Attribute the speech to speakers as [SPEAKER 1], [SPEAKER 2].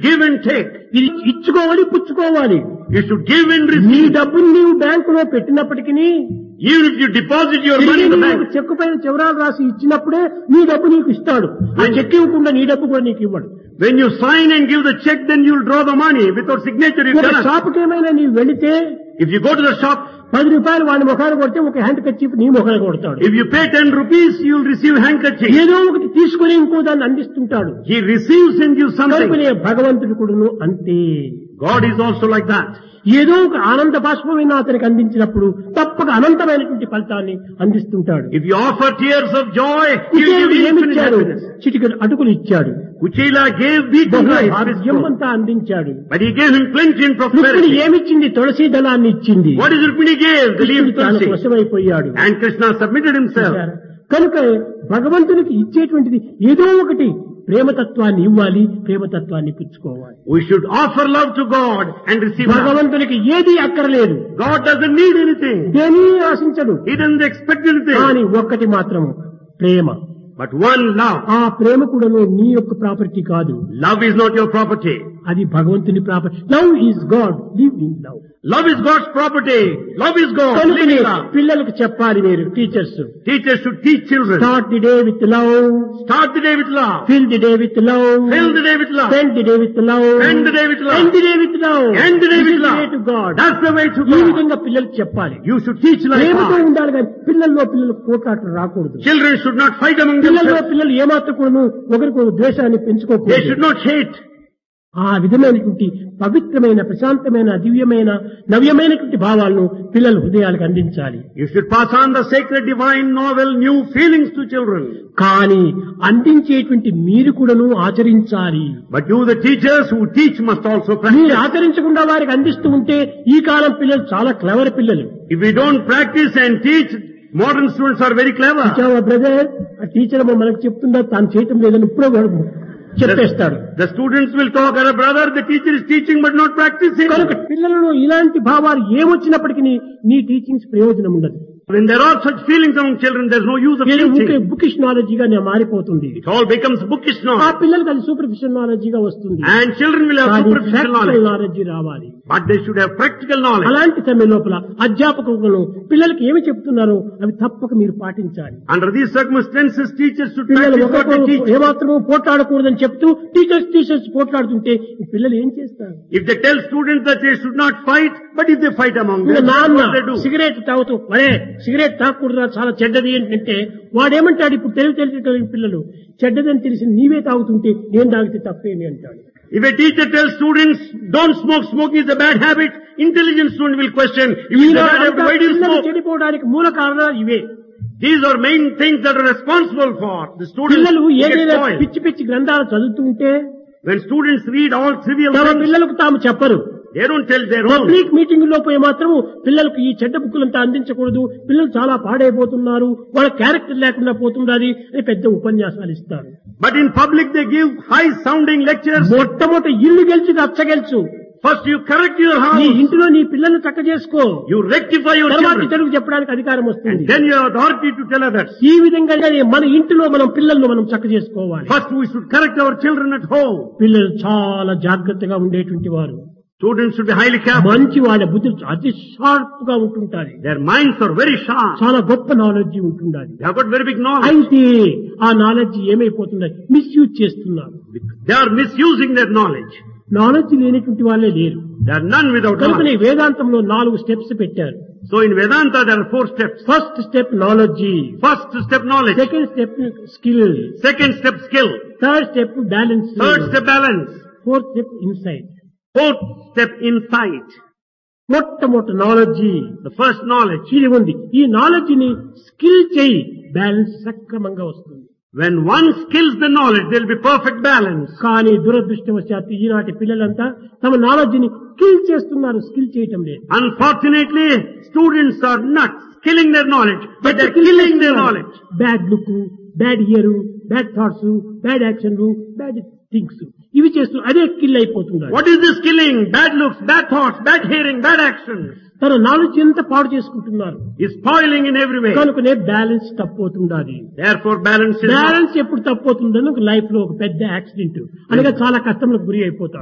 [SPEAKER 1] give and take.
[SPEAKER 2] ఇది ఇచ్చుకోవాలి పుచ్చుకోవాలి
[SPEAKER 1] You should give and
[SPEAKER 2] నీ
[SPEAKER 1] receive.
[SPEAKER 2] డబ్బులు నీవు బ్యాంకులో పెట్టినప్పటికీ
[SPEAKER 1] Even if you deposit your money
[SPEAKER 2] తిరిగి
[SPEAKER 1] in the
[SPEAKER 2] నీకు
[SPEAKER 1] bank,
[SPEAKER 2] చెక్కు పైన చివరాలు రాసి ఇచ్చినప్పుడే నీ డబ్బు నీకు ఇస్తాడు ఆ చెక్ ఇవ్వకుండా నీ డబ్బు కూడా నీకు ఇవ్వడు
[SPEAKER 1] when you sign and give the check, then you'll draw the money. Without signature, you
[SPEAKER 2] ఒక
[SPEAKER 1] cannot.
[SPEAKER 2] షాపుకి ఏమైనా నీవు వెళితే
[SPEAKER 1] If you go to the shop,
[SPEAKER 2] పది రూపాయలు వాడి ముఖాన్ని కొడితే ఒక హ్యాండ్ కచ్చిప్ నీ ముఖాన్ని కొడతాడు
[SPEAKER 1] if you pay 10 rupees, you'll receive handkerchief.
[SPEAKER 2] ఏదో ఒకటి తీసుకుని ఇంకో దాన్ని అందిస్తుంటాడు
[SPEAKER 1] He receives and gives something.
[SPEAKER 2] కనుకనే భగవంతుడు కూడాను అంతే
[SPEAKER 1] God is also like that.
[SPEAKER 2] ఏదో ఒక ఆనంద బాష్పమైన అతనికి అందించినప్పుడు తప్పక అనంతమైనటువంటి ఫలితాన్ని అందిస్తుంటాడు
[SPEAKER 1] If you offer tears of joy, he will
[SPEAKER 2] కుచేలుడు
[SPEAKER 1] give you infinite
[SPEAKER 2] ఏమిచ్చాడు
[SPEAKER 1] happiness.
[SPEAKER 2] చిటికడు అటుకులు ఇచ్చాడు
[SPEAKER 1] Kuchela gave wheat and
[SPEAKER 2] బహుళ
[SPEAKER 1] rice,
[SPEAKER 2] భాగ్యం అంతా అందించాడు
[SPEAKER 1] but he gave him plenty and
[SPEAKER 2] Rukmini
[SPEAKER 1] prosperity.
[SPEAKER 2] ఏమిచ్చింది తులసి దళాన్ని ఇచ్చింది
[SPEAKER 1] What is Rukmini gave? The leaf
[SPEAKER 2] కృష్ణుడు తాను
[SPEAKER 1] tulsi.
[SPEAKER 2] వశమైపోయాడు
[SPEAKER 1] And Krishna submitted himself.
[SPEAKER 2] కనుక భగవంతునికి ఇచ్చేటువంటిది ఏదో ఒకటి ప్రేమతత్వాన్ని ఇవ్వాలి ప్రేమతత్వాన్ని పుచ్చుకోవాలి
[SPEAKER 1] We should offer love to God and receive love.
[SPEAKER 2] భగవంతునికి ఏది అక్కర్లేదు
[SPEAKER 1] God doesn't need anything.
[SPEAKER 2] దేని ఆశించడు
[SPEAKER 1] He doesn't expect anything.
[SPEAKER 2] కానీ ఒక్కటి మాత్రం ప్రేమ
[SPEAKER 1] But one love.
[SPEAKER 2] ఆ ప్రేమ కూడా నీ యొక్క ప్రాపర్టీ కాదు
[SPEAKER 1] Love is not your property.
[SPEAKER 2] అది భగవంతుని property love is God live in love
[SPEAKER 1] Love is God's property. Love is God. Live
[SPEAKER 2] కనుకనే
[SPEAKER 1] in love.
[SPEAKER 2] పిల్లలకు చెప్పాలి మీరు teachers
[SPEAKER 1] Teachers should teach children.
[SPEAKER 2] Start the day with love
[SPEAKER 1] Start the day with love.
[SPEAKER 2] Fill the day with love
[SPEAKER 1] Fill the day with love.
[SPEAKER 2] Spend the day with love
[SPEAKER 1] End the day with love.
[SPEAKER 2] End the day with love
[SPEAKER 1] End the day with love.
[SPEAKER 2] To God
[SPEAKER 1] That's the way to
[SPEAKER 2] ఈ
[SPEAKER 1] God.
[SPEAKER 2] విధంగా పిల్లలకు చెప్పాలి
[SPEAKER 1] You should teach like
[SPEAKER 2] ప్రేమతో
[SPEAKER 1] God.
[SPEAKER 2] ఉండాలి కానీ పిల్లల్లో పిల్లలకు పోట్లాటలు రాకూడదు
[SPEAKER 1] Children should not fight among
[SPEAKER 2] పిల్లల్లో
[SPEAKER 1] themselves.
[SPEAKER 2] పిల్లలు ఏమాత్రం కూడాను ఒకరికొకరు ద్వేషాన్ని
[SPEAKER 1] They
[SPEAKER 2] పెంచుకోకూడదు
[SPEAKER 1] should not hate.
[SPEAKER 2] ఆ విధమైనటువంటి పవిత్రమైన ప్రశాంతమైన దివ్యమైన నవ్యమైనటువంటి భావాలను పిల్లల హృదయాలకు అందించాలి
[SPEAKER 1] You should pass on the sacred, divine, novel, new feelings to children.
[SPEAKER 2] కానీ అందించేటువంటి మీరు కూడాను ఆచరించాలి
[SPEAKER 1] But you, the teachers who teach, must also
[SPEAKER 2] మీరు
[SPEAKER 1] practice.
[SPEAKER 2] ఆచరించకుండా వారికి అందిస్తూ ఉంటే ఈ కాలం పిల్లలు చాలా క్లవర్ పిల్లలు
[SPEAKER 1] If we don't practice and teach, modern students are very clever.
[SPEAKER 2] Brother ఆ టీచర్ మనకు చెప్తుందా తాను చేయటం లేదని ఇప్పుడే వాడు చెప్పేస్తాడు
[SPEAKER 1] The students will talk, "Our brother, the teacher is teaching but not practicing.
[SPEAKER 2] కనుక పిల్లలలో ఇలాంటి భావాలు ఏమొచ్చినప్పటికీ నీ టీచింగ్స్ ప్రయోజనం ఉండదు
[SPEAKER 1] When there are such feelings among children, there's no use of
[SPEAKER 2] ఇది ఊరికే
[SPEAKER 1] teaching.
[SPEAKER 2] బుకిష్ నాలెడ్జిగా నేను మారిపోతుంది
[SPEAKER 1] It all becomes bookish
[SPEAKER 2] ఆ
[SPEAKER 1] knowledge.
[SPEAKER 2] పిల్లలకి అది సూపర్ఫిషియల్ నాలెడ్జిగా వస్తుంది
[SPEAKER 1] And children will have
[SPEAKER 2] కానీ
[SPEAKER 1] superficial
[SPEAKER 2] ప్రాక్టికల్
[SPEAKER 1] knowledge.
[SPEAKER 2] నాలెడ్జి రావాలి
[SPEAKER 1] But they should have practical knowledge.
[SPEAKER 2] అలాంటి సమయం లోపల అధ్యాపకులు పిల్లలకి ఏమి చెప్తున్నారో అవి తప్పక మీరు పాటించాలి
[SPEAKER 1] Under these circumstances, teachers should
[SPEAKER 2] పిల్లలు
[SPEAKER 1] practice what they
[SPEAKER 2] ఒకరికొకరు
[SPEAKER 1] teach.
[SPEAKER 2] ఏమాత్రము పోట్లాడకూడదని చెప్తూ టీచర్స్ టీచర్స్ పోట్లాడుతుంటే ఈ పిల్లలు ఏం చేస్తారు
[SPEAKER 1] If they tell students that they should not fight, but if they fight among
[SPEAKER 2] ఇంకా
[SPEAKER 1] them,
[SPEAKER 2] నాన్న
[SPEAKER 1] what they do?
[SPEAKER 2] సిగరెట్ తాగుతూ మరే సిగరెట్ తాగకూడదురా చాలా చెడ్డది ఏంటంటే వాడేమంటాడు ఇప్పుడు తెలివి తెలిసిన పిల్లలు చెడ్డదని తెలిసి నీవే తాగుతుంటే నేను తాగితే తప్పేమి అంటాడు
[SPEAKER 1] If a teacher tells students, don't smoke, smoking is a bad habit, intelligent student will question, if it's a bad habit,
[SPEAKER 2] ఈనాడంతా
[SPEAKER 1] why do you
[SPEAKER 2] పిల్లలు
[SPEAKER 1] smoke?
[SPEAKER 2] చెడిపోవడానికి మూల కారణాలు ఇవే
[SPEAKER 1] These are main things that are responsible for the students
[SPEAKER 2] పిల్లలు
[SPEAKER 1] who get
[SPEAKER 2] ఏదైనా
[SPEAKER 1] spoiled.
[SPEAKER 2] పిచ్చి పిచ్చి గ్రంథాలు చదువుతుంటే
[SPEAKER 1] When students read all trivial
[SPEAKER 2] తమ
[SPEAKER 1] things,
[SPEAKER 2] పిల్లలకు తాము చెప్పరు
[SPEAKER 1] they don't tell their own.
[SPEAKER 2] Public meeting లో పోయి మాత్రం పిల్లలకు ఈ చెడ్డ బుక్కులంతా అందించకూడదు పిల్లలు చాలా పాడైపోతున్నారు వాళ్ళ క్యారెక్టర్ లేకుండా పోతున్నది అని పెద్ద ఉపన్యాసాలు ఇస్తారు
[SPEAKER 1] But in public they give high sounding lectures.
[SPEAKER 2] మొట్టమొదటి ఇల్లు గెలిచి రచ్చ గెలుచు
[SPEAKER 1] First you correct your
[SPEAKER 2] నీ
[SPEAKER 1] house,
[SPEAKER 2] ఇంటిలో నీ పిల్లల్ని చక్క చేసుకో
[SPEAKER 1] you rectify your
[SPEAKER 2] తర్వాత
[SPEAKER 1] children,
[SPEAKER 2] ఇతరులకు చెప్పడానికి అధికారం వస్తుంది
[SPEAKER 1] and then you have authority to tell others.
[SPEAKER 2] ఈ విధంగా మన ఇంటిలో మనం పిల్లలను మనం చక్క చేసుకోవాలి
[SPEAKER 1] First we should correct our children at home.
[SPEAKER 2] పిల్లలు చాలా జాగ్రత్తగా ఉండేటువంటి వారు
[SPEAKER 1] Students should be highly careful.
[SPEAKER 2] మంచి వాళ్ళ బుద్ధులు అతి షార్ప్ గా ఉంటుంటారు
[SPEAKER 1] Their minds are very sharp.
[SPEAKER 2] చాలా గొప్ప నాలెడ్జ్ ఉంటుండాలి
[SPEAKER 1] They have got very big knowledge.
[SPEAKER 2] అయితే ఆ నాలెడ్జ్ ఏమైపోతున్నది మిస్యూజ్ చేస్తున్నారు
[SPEAKER 1] They are misusing their knowledge.
[SPEAKER 2] Knowledge లేనటువంటి వాళ్ళే లేరు
[SPEAKER 1] There are none without
[SPEAKER 2] కనుకనే
[SPEAKER 1] knowledge.
[SPEAKER 2] వేదాంతంలో నాలుగు స్టెప్స్ పెట్టారు
[SPEAKER 1] So in Vedanta there are four steps.
[SPEAKER 2] First step knowledge
[SPEAKER 1] First step knowledge.
[SPEAKER 2] Second step skill
[SPEAKER 1] Second step skill.
[SPEAKER 2] Third step balance
[SPEAKER 1] Third step balance.
[SPEAKER 2] Fourth step insight
[SPEAKER 1] Fourth step insight.
[SPEAKER 2] మొట్టమొదటి knowledge
[SPEAKER 1] The first knowledge.
[SPEAKER 2] ఇది ఉంది ఈ knowledge ని skill చేయి balance సక్రమంగా వస్తుంది
[SPEAKER 1] When one skills the knowledge, there will be perfect balance.
[SPEAKER 2] కానీ దురదృష్టవశాత్తు ఈనాటి పిల్లలంతా తమ నాలెడ్జ్ ని స్కిల్ చేస్తున్నారు స్కిల్ చేయటం లేదు
[SPEAKER 1] Unfortunately, students are not skilling their knowledge, but they're killing their knowledge.
[SPEAKER 2] Bad look bad ear bad thoughts bad యాక్షన్లు బ్యాడ్ థింగ్స్ ఇవి చేస్తూ అదే కిల్ అయిపోతున్నారు
[SPEAKER 1] What is this killing? Bad looks, bad thoughts, bad hearing, bad actions.
[SPEAKER 2] తన knowledge ఎంత పాడు చేసుకుంటున్నారు
[SPEAKER 1] Is spoiling in every way.
[SPEAKER 2] కనుకనే బ్యాలెన్స్ తప్పవుతుండాలి
[SPEAKER 1] Therefore, balance is not
[SPEAKER 2] balance ఎప్పుడు తప్పవుతుందని ఒక లైఫ్ లో ఒక పెద్ద యాక్సిడెంట్ అనగా చాలా కష్టములకు గురి అయిపోతారు